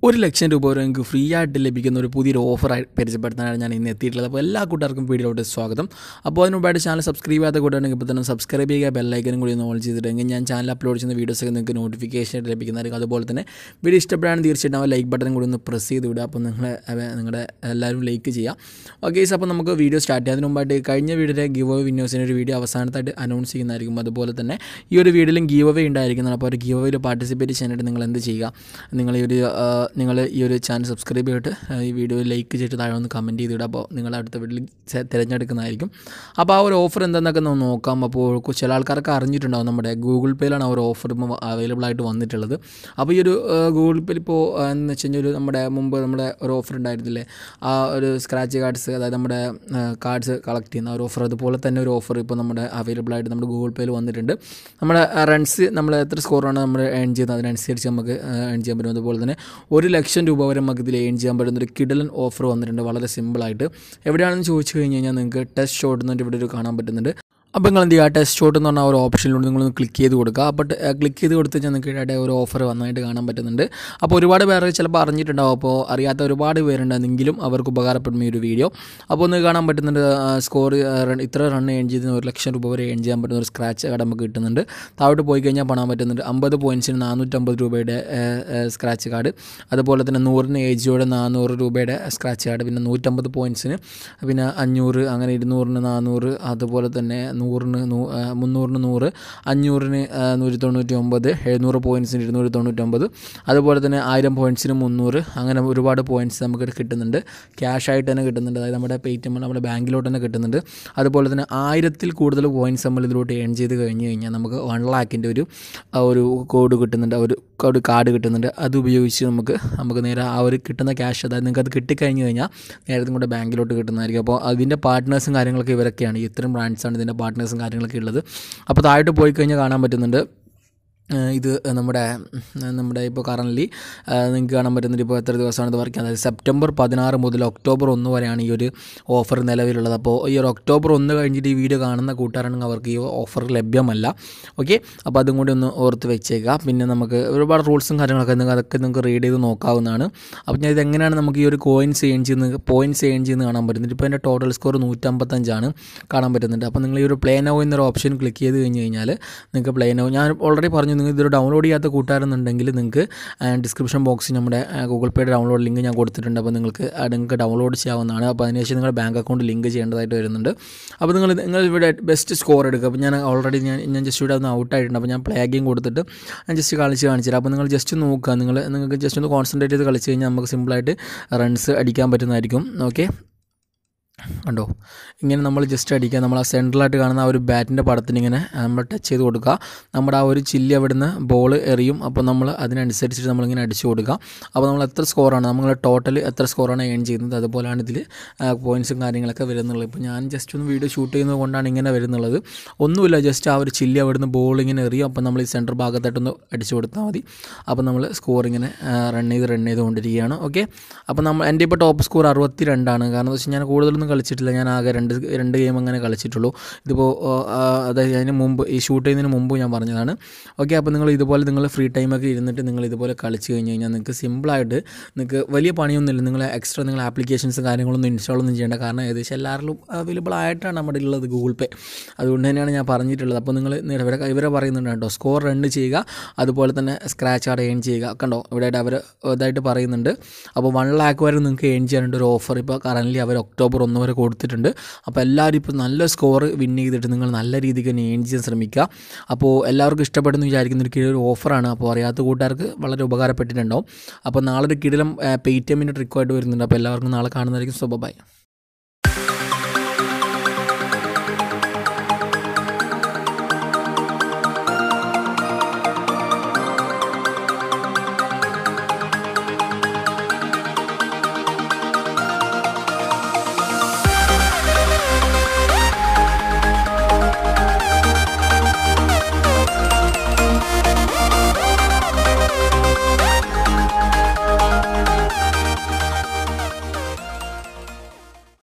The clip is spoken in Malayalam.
ഒരു ലക്ഷം രൂപ വരെ നിങ്ങൾക്ക് ഫ്രീ ആയിട്ട് ലഭിക്കുന്ന ഒരു പുതിയൊരു ഓഫറായി പരിചയപ്പെടുത്താനാണ് ഞാൻ ഇന്ന് എത്തിയിട്ടുള്ളത് അപ്പോൾ എല്ലാ കൂട്ടുകാർക്കും വീഡിയോയിലോട്ട് സ്വാഗതം അപ്പോൾ അതിന് മുമ്പായിട്ട് ചാനൽ സബ്സ്ക്രൈബ് ചെയ്യാത്ത കൂട്ടുകാരെങ്കിൽ ഇപ്പോൾ തന്നെ സബ്സ്ക്രൈബ് ചെയ്യുക ബെല്ലൈക്കനും കൂടി ഒന്ന് ഓൺ ചെയ്തിട്ടുണ്ടെങ്കിൽ ഞാൻ ചാനൽ അപ്ലോഡ് ചെയ്യുന്ന വീഡിയോസൊക്കെ നിങ്ങൾക്ക് നോട്ടിഫിക്കേഷൻ ആയിട്ട് ലഭിക്കുന്നതായിരിക്കും അതുപോലെ തന്നെ വീഡിയോ ഇഷ്ടപ്പെടാൻ തീർച്ചയായിട്ടും ആ ലൈക്ക് ബട്ടൺ കൂടി ഒന്ന് പ്രസ് ചെയ്ത് വിടുക അപ്പോൾ നിങ്ങൾ നിങ്ങളുടെ എല്ലാവരും ലൈക്ക് ചെയ്യുക ഓക്കെ അപ്പോൾ നമുക്ക് വീഡിയോ സ്റ്റാർട്ട് ചെയ്യാം അതിന് മുമ്പായിട്ട് കഴിഞ്ഞ വീഡിയോയിലെ ഗീവ് അവേ വിന്നേഴ്സിൻ്റെ ഒരു വീഡിയോ അവസാനത്തായിട്ട് അനൗൺസ് ചെയ്യുന്നതായിരിക്കും അതുപോലെ തന്നെ ഈ ഒരു വീഡിയോയിലും ഗീവ് അവേ ഉണ്ടായിരിക്കുന്നതാണ് അപ്പോൾ ഒരു ഗീവ് അവേയിൽ പാർട്ടിസിപ്പേറ്റ് ചെയ്യാനായിട്ട് നിങ്ങൾ എന്ത് ചെയ്യുക നിങ്ങൾ ഈ ഒരു ആ, നിങ്ങൾ ഈ ഒരു ചാനൽ സബ്സ്ക്രൈബ് ചെയ്തിട്ട് ആ, ഈ വീഡിയോ ലൈക്ക് ചെയ്തിട്ട് താഴെ ഒന്ന് കമൻറ്റ് ചെയ്തിടുക അപ്പോൾ നിങ്ങൾ അടുത്ത വീട്ടിൽ തിരഞ്ഞെടുക്കുന്നതായിരിക്കും അപ്പോൾ ആ ഒരു ഓഫർ എന്താണെന്നൊക്കെ ഒന്ന് നോക്കാം അപ്പോൾ കു- ചില ആൾക്കാരൊക്കെ അറിഞ്ഞിട്ടുണ്ടാവും നമ്മുടെ ഗൂഗിൾ പേയിലാണ് ആ ഒരു ഓഫർ ഇപ്പോൾ അവൈലബിൾ ആയിട്ട് വന്നിട്ടുള്ളത് അപ്പോൾ ഈ ഒരു ആ, ഗൂഗിൾ പേയിൽ ഇപ്പോൾ ആ, എന്ന് വെച്ച് കഴിഞ്ഞാൽ ഒരു നമ്മുടെ മുമ്പ് നമ്മുടെ ഒരു ഓഫർ ഉണ്ടായിരുന്നില്ലേ ആ ഒരു സ്ക്രാച്ച് കാർഡ്സ് അതായത് നമ്മുടെ കാർഡ്സ് കളക്ട് ചെയ്യുന്ന ആ ഒരു ഓഫർ അതുപോലെ തന്നെ ഒരു ഓഫർ ഇപ്പോൾ നമ്മുടെ അവൈലബിൾ ആയിട്ട് നമ്മുടെ ഗൂഗിൾ പേയിൽ വന്നിട്ടുണ്ട് നമ്മുടെ റൺസ് നമ്മൾ എത്ര സ്കോറാണ് നമ്മൾ ഏൺ ചെയ്യുന്നത് അതിനനുസരിച്ച് നമുക്ക് ഏൺ ചെയ്യാൻ പറ്റും അതുപോലെ തന്നെ ഒരു ലക്ഷം രൂപ വരെ നമുക്ക് ഇതിൽ ഏൺ ചെയ്യാൻ പറ്റുന്ന ഒരു കിടലൻ ഓഫർ വന്നിട്ടുണ്ട് വളരെ സിമ്പിളായിട്ട് എവിടെയാണെന്ന് ചോദിച്ചു കഴിഞ്ഞ് കഴിഞ്ഞാൽ നിങ്ങൾക്ക് ടെസ്റ്റ് ഷോട്ട് എന്നിട്ട് ഇവിടെ ഒരു കാണാൻ പറ്റുന്നുണ്ട് അപ്പോൾ നിങ്ങൾ എന്ത് ചെയ്യുക ടെസ്റ്റ് ഷോട്ട് എന്ന് പറഞ്ഞ ആ ഒരു ഓപ്ഷനിലൂടെ നിങ്ങളൊന്ന് ക്ലിക്ക് ചെയ്ത് കൊടുക്കുക അപ്പോൾ ക്ലിക്ക് ചെയ്ത് കൊടുത്ത് കഴിഞ്ഞാൽ നിങ്ങൾക്ക് ഇവിടെ ഒരു ഓഫർ വന്നായിട്ട് കാണാൻ പറ്റുന്നുണ്ട് അപ്പോൾ ഒരുപാട് പേര് ചിലപ്പോൾ അറിഞ്ഞിട്ടുണ്ടാവും അപ്പോൾ അറിയാത്ത ഒരുപാട് പേരുണ്ടെന്നെങ്കിലും അവർക്ക് ഉപകാരപ്പെടും ഈ ഒരു വീഡിയോ അപ്പോൾ ഒന്ന് കാണാൻ പറ്റുന്നുണ്ട് സ്കോർ ഇത്ര റൺ ഏൺ ചെയ്ത് ഒരു ലക്ഷം രൂപ വരെ ഏൺ ചെയ്യാൻ പറ്റുന്ന ഒരു സ്ക്രാച്ച് കാർഡ് നമുക്ക് കിട്ടുന്നുണ്ട് താഴോട്ട് പോയി കഴിഞ്ഞാൽ പണാൻ പറ്റുന്നുണ്ട് അമ്പത് പോയിൻറ്റ്സിന് നാനൂറ്റമ്പത് രൂപയുടെ സ്ക്രാച്ച് കാർഡ് അതുപോലെ തന്നെ നൂറിന് ഏജിയോടെ നാനൂറ് രൂപയുടെ സ്ക്രാച്ച് കാർഡ് പിന്നെ നൂറ്റമ്പത് പോയിൻറ്റ്സിന് പിന്നെ അഞ്ഞൂറ് അങ്ങനെ ഇരുന്നൂറിന് നാനൂറ് അതുപോലെ തന്നെ നൂറിന് നൂ ആ, മുന്നൂറിന് നൂറ് അഞ്ഞൂറിന് ആ, നൂറ്റി തൊണ്ണൂറ്റി ഒമ്പത് എഴുന്നൂറ് പോയിൻറ്റ്സിന് ഇരുന്നൂറ്റി തൊണ്ണൂറ്റൊമ്പത് അതുപോലെ തന്നെ ആയിരം പോയിൻറ്റ്സിന് മുന്നൂറ് അങ്ങനെ ഒരുപാട് പോയിൻറ്റ്സ് നമുക്ക് കിട്ടുന്നുണ്ട് ക്യാഷ് ആയിട്ട് തന്നെ കിട്ടുന്നുണ്ട് അതായത് നമ്മുടെ പേയ്റ്റിഎം നമ്മുടെ ബാങ്കിലോട്ട് തന്നെ കിട്ടുന്നുണ്ട് അതുപോലെ തന്നെ ആയിരത്തിൽ കൂടുതൽ പോയിൻറ്റ്സ് നമ്മൾ ഇതിലോട്ട് ഏൺ ചെയ്ത് കഴിഞ്ഞ് കഴിഞ്ഞാൽ നമുക്ക് വൺ ലാക്കിൻ്റെ ഒരു ആ ഒരു കോഡ് കിട്ടുന്നുണ്ട് ആ ഒരു ഒരു കാർഡ് കിട്ടുന്നുണ്ട് അത് ഉപയോഗിച്ച് നമുക്ക് നമുക്ക് നേരെ ആ ഒരു കിട്ടുന്ന ക്യാഷ് അതായത് നിങ്ങൾക്ക് അത് കിട്ടിക്കഴിഞ്ഞ് കഴിഞ്ഞാൽ നേരെ നിങ്ങളുടെ ബാങ്കിലോട്ട് കിട്ടുന്നതായിരിക്കും അപ്പോൾ അതിൻ്റെ പാർട്ട്നേഴ്സും കാര്യങ്ങളൊക്കെ ഇവരൊക്കെയാണ് ഈ ഇത്രയും ബ്രാൻഡ്സാണ് ഇതിൻ്റെ പാർട്ട്നേഴ്സും കാര്യങ്ങളൊക്കെ ഉള്ളത് അപ്പോൾ താഴോട്ട് പോയി കഴിഞ്ഞാൽ കാണാൻ പറ്റുന്നുണ്ട് ഏഹ് ഇത് നമ്മുടെ ഉം, നമ്മുടെ ഇപ്പോൾ കറൻ്റ്ലി നിങ്ങൾക്ക് കാണാൻ പറ്റുന്നത് ഇപ്പോൾ എത്ര ദിവസമാണ് ഇത് വർക്ക് അതായത് സെപ്റ്റംബർ പതിനാറ് മുതൽ ഒക്ടോബർ ഒന്ന് വരെയാണ് ഈ ഒരു ഓഫർ നിലവിലുള്ളത് അപ്പോൾ ഈ ഒരു ഒക്ടോബർ ഒന്ന് കഴിഞ്ഞിട്ട് ഈ വീഡിയോ കാണുന്ന കൂട്ടുകാരാണെങ്കിൽ അവർക്ക് ഈ ഓഫർ ലഭ്യമല്ല ഓക്കെ അപ്പോൾ അതും കൂടി ഒന്ന് ഓർത്ത് വെച്ചേക്കുക പിന്നെ നമുക്ക് ഒരുപാട് റൂൾസും കാര്യങ്ങളൊക്കെ നിങ്ങൾക്ക് അതൊക്കെ നിങ്ങൾക്ക് റീഡ് ചെയ്ത് നോക്കാവുന്നതാണ് അപ്പോൾ ഞാൻ ഇതെങ്ങനെയാണ് നമുക്ക് ഈ ഒരു കോയിൻസ് ഏൺ ചെയ്യുന്നത് പോയിൻറ്റ്സ് ഏൺ ചെയ്യുന്നത് കാണാൻ പറ്റുന്നത് ഇപ്പോൾ എൻ്റെ ടോട്ടൽ സ്കോർ നൂറ്റമ്പത്തഞ്ചാണ് കാണാൻ പറ്റുന്നുണ്ട് അപ്പോൾ നിങ്ങൾ ഈ ഒരു പ്ലേ നോ എന്നൊരു ഓപ്ഷൻ ക്ലിക്ക് ചെയ്ത് കഴിഞ്ഞ് കഴിഞ്ഞാൽ നിങ്ങൾക്ക് പ്ലേ നോ ഞാൻ ഓൾറെഡി പറഞ്ഞു നിങ്ങൾ ഇതൊരു ഡൗൺലോഡ് ചെയ്യാത്ത കൂട്ടുകാരെന്നുണ്ടെങ്കിൽ നിങ്ങൾക്ക് ഡിസ്ക്രിപ്ഷൻ ബോക്സിൽ നമ്മുടെ ഗൂഗിൾ പേയുടെ ഡൗൺലോഡ് ലിങ്ക് ഞാൻ കൊടുത്തിട്ടുണ്ട് അപ്പോൾ നിങ്ങൾക്ക് ആ നിങ്ങൾക്ക് ഡൗൺലോഡ് ചെയ്യാവുന്നതാണ് അപ്പോൾ അതിനുശേഷം നിങ്ങളുടെ ബാങ്ക് അക്കൗണ്ട് ലിങ്ക് ചെയ്യേണ്ടതായിട്ട് വരുന്നുണ്ട് അപ്പോൾ നിങ്ങൾ നിങ്ങൾ ഇവിടെ ബെസ്റ്റ് സ്കോർ എടുക്കുക അപ്പോൾ ഞാൻ ഓൾറെഡി ഞാൻ ഞാൻ ജസ്റ്റ് ഇവിടെ ഒന്ന് ഔട്ടായിട്ടുണ്ട് അപ്പോൾ ഞാൻ പ്ലേ ഗെയിം കൊടുത്തിട്ട് ഞാൻ ജസ്റ്റ് കളിച്ച് കാണിച്ചു തരാം അപ്പോൾ നിങ്ങൾ ജസ്റ്റ് നോക്കുക നിങ്ങൾ നിങ്ങൾക്ക് ജസ്റ്റ് ഒന്ന് കോൺസെൻട്രേറ്റ് ചെയ്ത് കളിച്ച് കഴിഞ്ഞാൽ നമുക്ക് സിമ്പിളായിട്ട് റൺസ് അടിക്കാൻ പറ്റുന്നതായിരിക്കും ഓക്കെ കണ്ടോ ഇങ്ങനെ നമ്മൾ ജസ്റ്റ് അടിക്കുക നമ്മൾ ആ സെൻട്രലായിട്ട് കാണുന്ന ആ ഒരു ബാറ്റിൻ്റെ പടത്തിന് ഇങ്ങനെ നമ്മൾ ടച്ച് ചെയ്ത് കൊടുക്കുക നമ്മുടെ ആ ഒരു ചില്ലി അവിടുന്ന് ബോൾ എറിയും അപ്പോൾ നമ്മൾ അതിനനുസരിച്ചിട്ട് നമ്മളിങ്ങനെ അടിച്ചു കൊടുക്കുക അപ്പോൾ നമ്മൾ എത്ര സ്കോറാണ് നമ്മൾ ടോട്ടൽ എത്ര സ്കോറാണ് ഏൺ ചെയ്യുന്നത് അതുപോലെയാണ് ഇതിൽ പോയിൻറ്റ്സും കാര്യങ്ങളൊക്കെ വരുന്നുള്ളത് ഇപ്പോൾ ഞാൻ ജസ്റ്റ് ഒന്ന് വീഡിയോ ഷൂട്ട് ചെയ്യുന്നത് കൊണ്ടാണ് ഇങ്ങനെ വരുന്നുള്ളത് ഒന്നുമില്ല ജസ്റ്റ് ആ ഒരു ചില്ലി അവിടുന്ന് ബോൾ ഇങ്ങനെ എറിയും അപ്പോൾ നമ്മൾ ഈ സെൻറ്റർ ഭാഗത്തായിട്ടൊന്ന് അടിച്ചു കൊടുത്താൽ മതി അപ്പോൾ നമ്മൾ സ്കോർ ഇങ്ങനെ റൺ ചെയ്ത് റൺ ചെയ്തുകൊണ്ടിരിക്കുകയാണ് ഓക്കെ അപ്പോൾ നമ്മൾ എൻ്റെ ഇപ്പോൾ ടോപ്പ് സ്കോർ അറുപത്തി രണ്ടാണ് കാരണം എന്ന് വെച്ചാൽ ഞാൻ കൂടുതലൊന്നും കളിച്ചിട്ടില്ല ഞാൻ ആകെ രണ്ട് രണ്ട് ഗെയിം അങ്ങനെ കളിച്ചിട്ടുള്ളൂ ഇതിപ്പോൾ ആ, അതായത് അതിന് മുമ്പ് ഈ ഷൂട്ട് ചെയ്യുന്നതിന് മുമ്പ് ഞാൻ പറഞ്ഞതാണ് ഓക്കെ അപ്പോൾ നിങ്ങൾ ഇതുപോലെ നിങ്ങൾ ഫ്രീ ടൈമൊക്കെ ഇരുന്നിട്ട് നിങ്ങൾ ഇതുപോലെ കളിച്ച് കഴിഞ്ഞ് കഴിഞ്ഞാൽ നിങ്ങൾക്ക് സിമ്പിളായിട്ട് നിങ്ങൾക്ക് വലിയ പണിയൊന്നുമില്ല നിങ്ങൾ എക്സ്ട്രാ നിങ്ങൾ ആപ്ലിക്കേഷൻസ് കാര്യങ്ങളൊന്നും ഇൻസ്റ്റാൾ ഒന്നും ചെയ്യേണ്ട കാരണം ഏകദേശം എല്ലാവരിലും അവൈലബിൾ ആയിട്ടാണ് നമ്മുടെ ഉള്ളത് ഗൂഗിൾ പേ അതുകൊണ്ട് തന്നെയാണ് ഞാൻ പറഞ്ഞിട്ടുള്ളത് അപ്പോൾ നിങ്ങൾ ഇവരെ ഇവരെ പറയുന്നുണ്ട് കേട്ടോ സ്കോർ റൺ ചെയ്യുക അതുപോലെ തന്നെ സ്ക്രാച്ച് കാർഡ് ഏൺ ചെയ്യുക കണ്ടോ ഇവിടെ അവർ ഇതായിട്ട് പറയുന്നുണ്ട് അപ്പോൾ വൺ ലാക്ക് വരെ നിങ്ങൾക്ക് ഏൺ ചെയ്യാനുണ്ട് ഒരു ഓഫർ ഇപ്പോൾ കറൻ്റ് അവർ ഒക്ടോബർ ഒന്ന് വരെ കൊടുത്തിട്ടുണ്ട് അപ്പോൾ എല്ലാവരും ഇപ്പോൾ നല്ല സ്കോർ വിൻ ചെയ്തിട്ട് നിങ്ങൾ നല്ല രീതിക്ക് തന്നെ ഏൺ ചെയ്യാൻ ശ്രമിക്കുക അപ്പോൾ എല്ലാവർക്കും ഇഷ്ടപ്പെടുന്നു വിചാരിക്കുന്ന ഒരു കീഴിൽ ഒരു ഓഫറാണ് അപ്പോൾ അറിയാത്ത കൂട്ടുകാർക്ക് വളരെ ഉപകാരപ്പെട്ടിട്ടുണ്ടാവും അപ്പോൾ നാളെ ഒരു കിടിലം പേ ടി എമ്മിൻ്റെ ട്രിക്കുമായിട്ട് വരുന്നുണ്ട് അപ്പോൾ എല്ലാവർക്കും നാളെ കാണുന്നതായിരിക്കും സ്വഭാവമായി